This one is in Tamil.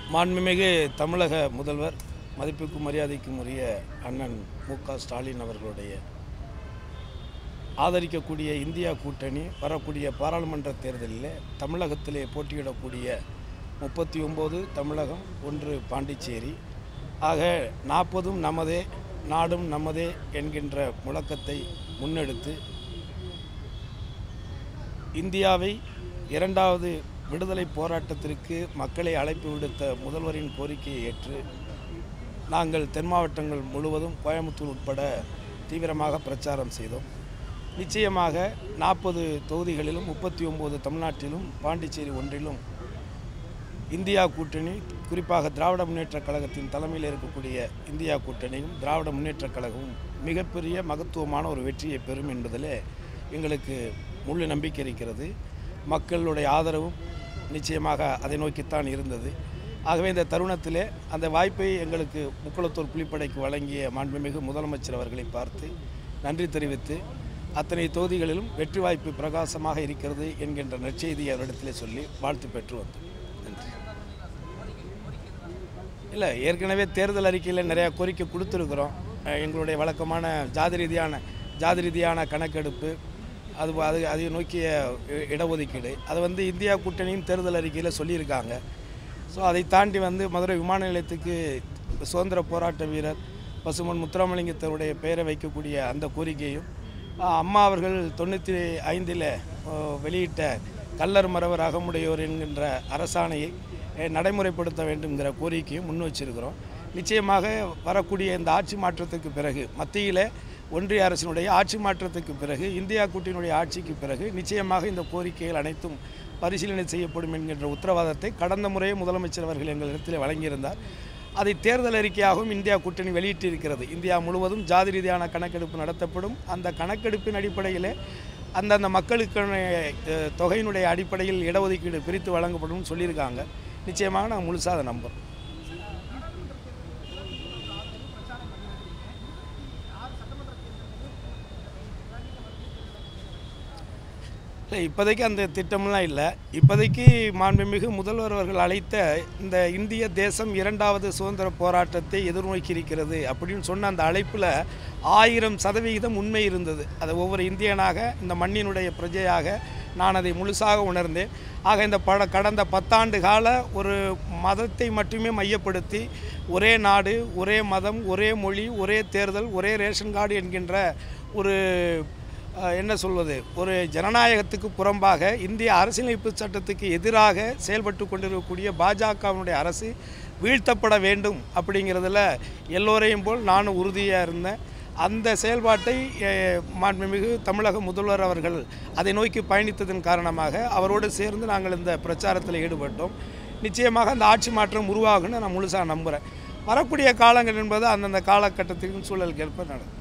மாண்புமிகு தமிழக முதல்வர் மதிப்புக்கும் மரியாதைக்கும் உரிய அண்ணன் மு க ஸ்டாலின் அவர்களுடைய ஆதரிக்கக்கூடிய இந்தியா கூட்டணி வரக்கூடிய பாராளுமன்ற தேர்தலில் தமிழகத்திலே போட்டியிடக்கூடிய முப்பத்தி ஒம்பது தமிழகம் ஒன்று பாண்டிச்சேரி ஆக நாற்பதும் நமதே நாடும் நமதே என்கின்ற முழக்கத்தை முன்னெடுத்து இந்தியாவை இரண்டாவது விடுதலை போராட்டத்திற்கு மக்களை அழைப்பு விடுத்த முதல்வரின் கோரிக்கையை ஏற்று நாங்கள் தென் மாவட்டங்கள் முழுவதும் கோயம்புத்தூர் உட்பட தீவிரமாக பிரச்சாரம் செய்தோம் நிச்சயமாக நாற்பது தொகுதிகளிலும் முப்பத்தி ஒம்பது தமிழ்நாட்டிலும் பாண்டிச்சேரி ஒன்றிலும் இந்தியா கூட்டணி குறிப்பாக திராவிட முன்னேற்றக் கழகத்தின் தலைமையில் இருக்கக்கூடிய இந்தியா கூட்டணியும் திராவிட முன்னேற்றக் கழகமும் மிகப்பெரிய மகத்துவமான ஒரு வெற்றியை பெறும் என்பதில் எங்களுக்கு முழு நம்பிக்கை இருக்கிறது மக்களுடைய ஆதரவும் நிச்சயமாக அதை நோக்கித்தான் இருந்தது ஆகவே இந்த தருணத்திலே அந்த வாய்ப்பை எங்களுக்கு முக்குளத்தூர் புலிப்படைக்கு வழங்கிய மாண்புமிகு முதலமைச்சர் அவர்களை பார்த்து நன்றி தெரிவித்து அத்தனை தொகுதிகளிலும் வெற்றி வாய்ப்பு பிரகாசமாக இருக்கிறது என்கின்ற நற்செய்தியை அவரிடத்திலே சொல்லி வாழ்த்து பெற்று வந்தோம் நன்றி இல்லை ஏற்கனவே தேர்தல் அறிக்கையில் நிறையா கோரிக்கை கொடுத்துருக்குறோம் அஹ் எங்களுடைய வழக்கமான ஜாதி ரீதியான ஜாதி ரீதியான கணக்கெடுப்பு அது அது அதை நோக்கிய இ- இடஒதுக்கீடு அதை வந்து இந்தியா கூட்டணியும் தேர்தல் அறிக்கையில் சொல்லியிருக்காங்க ஸோ அதை தாண்டி வந்து மதுரை விமான நிலையத்துக்கு சுதந்திர போராட்ட வீரர் பசுமன் முத்துராமலிங்கத்தருடைய பெயரை வைக்கக்கூடிய அந்த கோரிக்கையும் அஹ் அம்மா அவர்கள் தொண்ணூற்றி ஐந்தில் வெளியிட்ட கல்லர் மறவர் அகமுடையோர் என்கின்ற அரசாணையை அஹ், நடைமுறைப்படுத்த வேண்டும்ங்கிற கோரிக்கையும் முன் வச்சிருக்கிறோம் நிச்சயமாக வரக்கூடிய இந்த ஆட்சி மாற்றத்துக்கு பிறகு மத்தியில் ஒன்றிய அரசினுடைய ஆட்சி மாற்றத்துக்கு பிறகு இந்தியா கூட்டணியுடைய ஆட்சிக்கு பிறகு நிச்சயமாக இந்த கோரிக்கைகள் அனைத்தும் பரிசீலனை செய்யப்படும் என்கின்ற உத்தரவாதத்தை கடந்த முறையே முதலமைச்சர் அவர்கள் எங்களிடத்தில் வழங்கியிருந்தார் அதை தேர்தல் அறிக்கையாகவும் இந்தியா கூட்டணி வெளியிட்டிருக்கிறது இந்தியா முழுவதும் ஜாதி ரீதியான கணக்கெடுப்பு நடத்தப்படும் அந்த கணக்கெடுப்பின் அடிப்படையில் அந்தந்த மக்களுக்கான அஹ், தொகையினுடைய அடிப்படையில் இடஒதுக்கீடு பிரித்து வழங்கப்படும் சொல்லியிருக்காங்க நிச்சயமாக நாங்கள் முழுசாக அதை நம்புகிறோம் இல்லை இப்போதைக்கு அந்த திட்டம்லாம் இல்லை இப்போதைக்கு மாண்புமிகு முதல்வர் அவர்கள் அழைத்த இந்த இந்திய தேசம் இரண்டாவது சுதந்திர போராட்டத்தை எதிர்நோக்கி இருக்கிறது அப்படின்னு சொன்ன அந்த அழைப்பில் ஆயிரம் சதவிகிதம் உண்மை இருந்தது அது ஒவ்வொரு இந்தியனாக இந்த மண்ணினுடைய பிரஜையாக நான் அதை முழுசாக உணர்ந்தேன் ஆக இந்த பட கடந்த பத்தாண்டு கால ஒரு மதத்தை மட்டுமே மையப்படுத்தி ஒரே நாடு ஒரே மதம் ஒரே மொழி ஒரே தேர்தல் ஒரே ரேஷன் கார்டு என்கின்ற ஒரு அஹ், என்ன சொல்வது ஒரு ஜனநாயகத்துக்கு புறம்பாக இந்திய அரசியலமைப்பு சட்டத்துக்கு எதிராக செயல்பட்டு கொண்டிருக்கக்கூடிய பாஜகவினுடைய அரசு வீழ்த்தப்பட வேண்டும் அப்படிங்கிறதுல எல்லோரையும் போல் நானும் உறுதியாக இருந்தேன் அந்த செயல்பாட்டை அஹ், மாண்புமிகு தமிழக முதல்வர் அவர்கள் அதை நோக்கி பயணித்ததன் காரணமாக அவரோடு சேர்ந்து நாங்கள் இந்த பிரச்சாரத்தில் ஈடுபட்டோம் நிச்சயமாக அந்த ஆட்சி மாற்றம் உருவாகும்னு நான் முழுசாக நம்புகிறேன் வரக்கூடிய காலங்கள் என்பது அந்தந்த காலகட்டத்தின் சூழலுக்கு ஏற்ப நடக்கும்